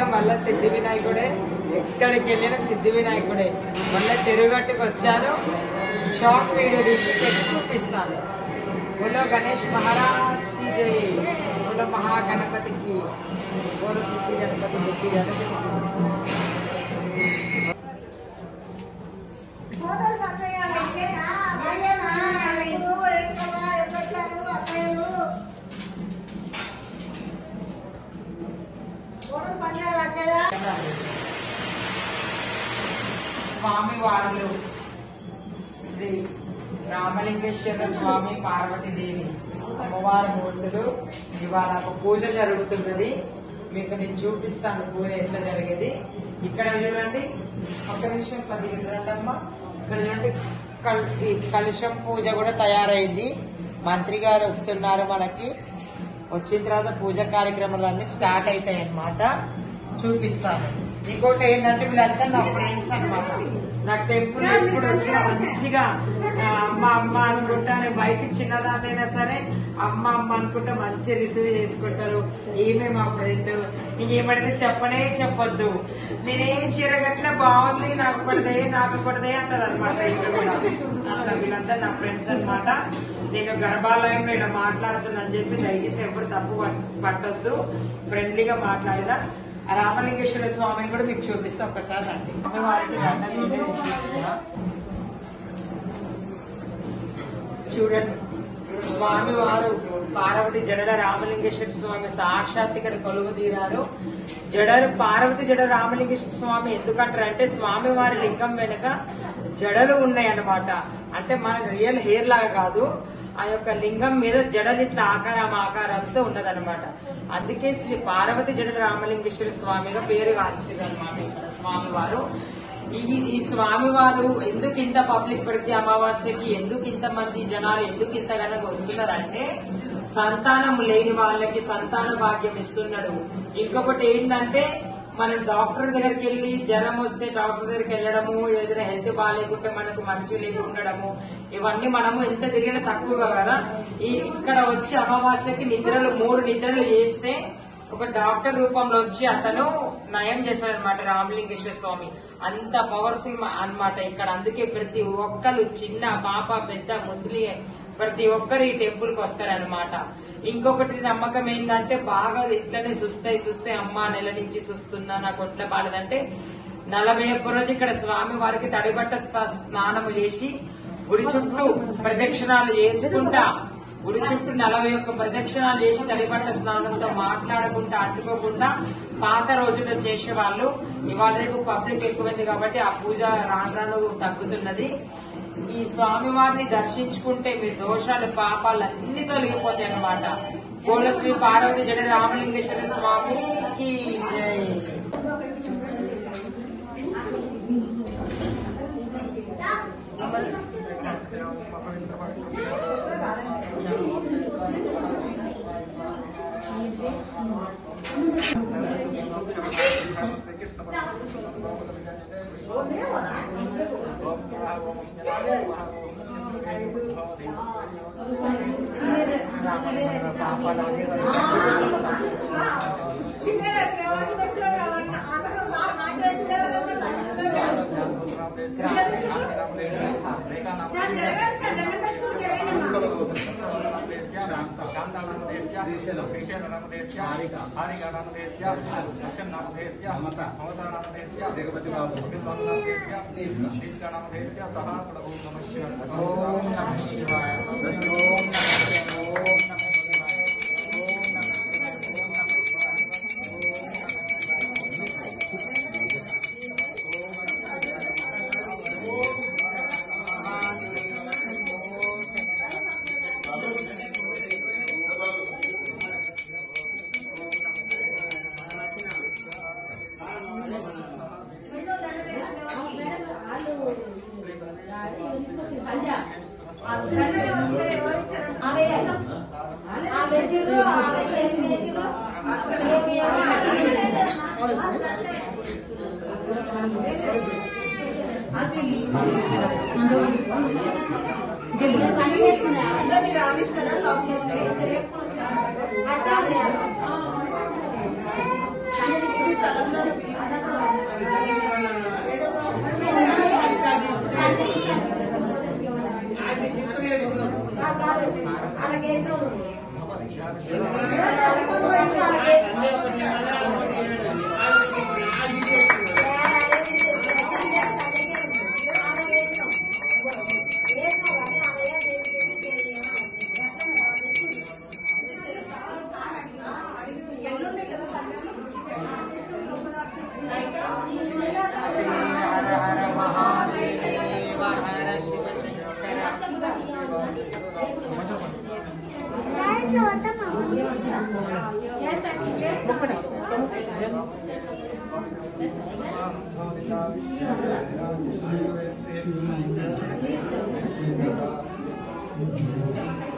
మళ్ళా సిద్ధి వినాయకుడే ఎక్కడికి వెళ్ళిన సిద్ధి వినాయకుడే మళ్ళా చెరుగట్టుకు వచ్చాను షార్ట్ వీడియో తీసి పెట్టి చూపిస్తాను బోలో గణేష్ మహారాజ్ కి జై బోలో మహాగణపతికి బోలో సిద్ధి గణపతి బుద్ధి గణపతికి స్వామి వారులు శ్రీ రామలింగేశ్వర స్వామి పార్వతీదేవి అమ్మవారి మూర్తులు ఇవాళ ఒక పూజ జరుగుతున్నది మీకు నేను చూపిస్తాను పూజ ఎట్లా జరిగేది ఇక్కడ చూడండి ఒక నిమిషం పది రండమ్మ ఇక్కడ చూడండి కల్- ఈ కలుషం పూజ కూడా తయారైంది మంత్రి గారు వస్తున్నారు మనకి వచ్చిన తర్వాత పూజ కార్యక్రమాలన్నీ స్టార్ట్ అవుతాయి అన్నమాట చూపిస్తాను ఇంకోటి ఏంటంటే వీళ్ళంతా నా ఫ్రెండ్స్ అన్నమాట నాకు టెంపుల్ ఎప్పుడు వచ్చినా మంచిగా ఆ, అమ్మ అమ్మ అనుకుంటాను వయసు చిన్నదానైనా సరే అమ్మ అమ్మ అనుకుంటే మంచి రిసీవ్ చేసుకుంటారు ఈమె మా ఫ్రెండ్ ఇంకేమడితే చెప్పనే చెప్పొద్దు నేనేం చీరగట్ల బాగుంది నాకు పడదే నాకు పడదే అంటది అనమాట అట్లా వీళ్ళంతా నా ఫ్రెండ్స్ అన్నమాట నేను గర్భాలయంలో ఇలా మాట్లాడుతున్నాను చెప్పి దయచేసి ఎప్పుడు తప్పు పట్- పట్టొద్దు ఫ్రెండ్లీగా మాట్లాడినా ఆ రామలింగేశ్వర స్వామిని కూడా మీకు చూపిస్తా ఒక్కసారి రండి అమ్మవారికి దండం తీసి చూపిస్తున్నా. చూడండి స్వామి వారు పార్వతి జడల రామలింగేశ్వర స్వామి సాక్షాత్ ఇక్కడ కొలువు తీరారు జడలు పార్వతి జడ రామలింగేశ్వర స్వామి ఎందుకంటారు అంటే స్వామి వారి లింగం వెనుక జడలు ఉన్నాయి అన్నమాట అంటే మన రియల్ హెయిర్ లాగా కాదు ఆ యొక్క లింగం మీద జడలు ఇట్లా ఆకారం ఆకారంతో ఉన్నదన్నమాట అందుకే శ్రీ పార్వతి జడ రామలింగేశ్వర స్వామిగా పేరు గాంచింది అనమాట ఇక్కడ స్వామి వారు ఈ ఈ స్వామి వారు ఎందుకు ఇంత పబ్లిక్ ప్రతి అమావాస్యకి ఎందుకు ఇంత మంది జనాలు ఎందుకు ఇంత గనక వస్తున్నారంటే సంతానం లేని వాళ్ళకి సంతాన భాగ్యం ఇస్తున్నాడు ఇంకొకటి ఏంటంటే మనం డాక్టర్ దగ్గరికి వెళ్ళి జ్వరం వస్తే డాక్టర్ దగ్గరికి వెళ్ళడము ఏదైనా హెల్త్ బాగాలేకుంటే మనకు మంచి లేక ఉండడము ఇవన్నీ మనము ఎంత తిరిగినా తక్కువ కదా ఈ ఇక్కడ వచ్చి అమావాస్యకి నిద్రలు మూడు నిద్రలు చేస్తే ఒక డాక్టర్ రూపంలో వచ్చి అతను నయం చేశాడనమాట రామలింగేశ్వర స్వామి అంత పవర్ఫుల్ అన్నమాట ఇక్కడ అందుకే ప్రతి ఒక్కరు చిన్న పాప పెద్ద ముసలి ప్రతి ఒక్కరు ఈ టెంపుల్ కి వస్తారనమాట ఇంకొకటి నమ్మకం ఏంటంటే బాగా ఇట్లనే సుస్తాయి చూస్తే అమ్మ నెల నుంచి చూస్తున్నా నాకు ఒట్ల బాలేదంటే నలభై ఒక్క రోజు ఇక్కడ స్వామి వారికి తడిబట్ట స్నా- స్నానము చేసి గుడి చుట్టూ ప్రదక్షిణాలు చేసుకుంటా గుడి చుట్టూ నలభై ఒక్క ప్రదక్షిణాలు చేసి తడిబట్ట స్నానంతో మాట్లాడకుండా అడ్డుకోకుండా పాత రోజుల్లో చేసేవాళ్ళు ఇవాళ రేపు పబ్లిక్ ఎక్కువైంది కాబట్టి ఆ పూజ రాను రాను తగ్గుతున్నది ఈ స్వామి వారిని దర్శించుకుంటే మీ దోషాలు పాపాలు అన్ని తొలగిపోతాయి అన్నమాట గోల శ్రీ పార్వతి జడ రామలింగేశ్వర స్వామికి జై జగపతి బాబు ఓం నమ శివాయ ఓం నమ శివాయ ఓం నమ శివాయ ఓం నమ శివాయ ఓం నమ అందరినీ హర హర మహాదేవ హర శివ శంకర Thank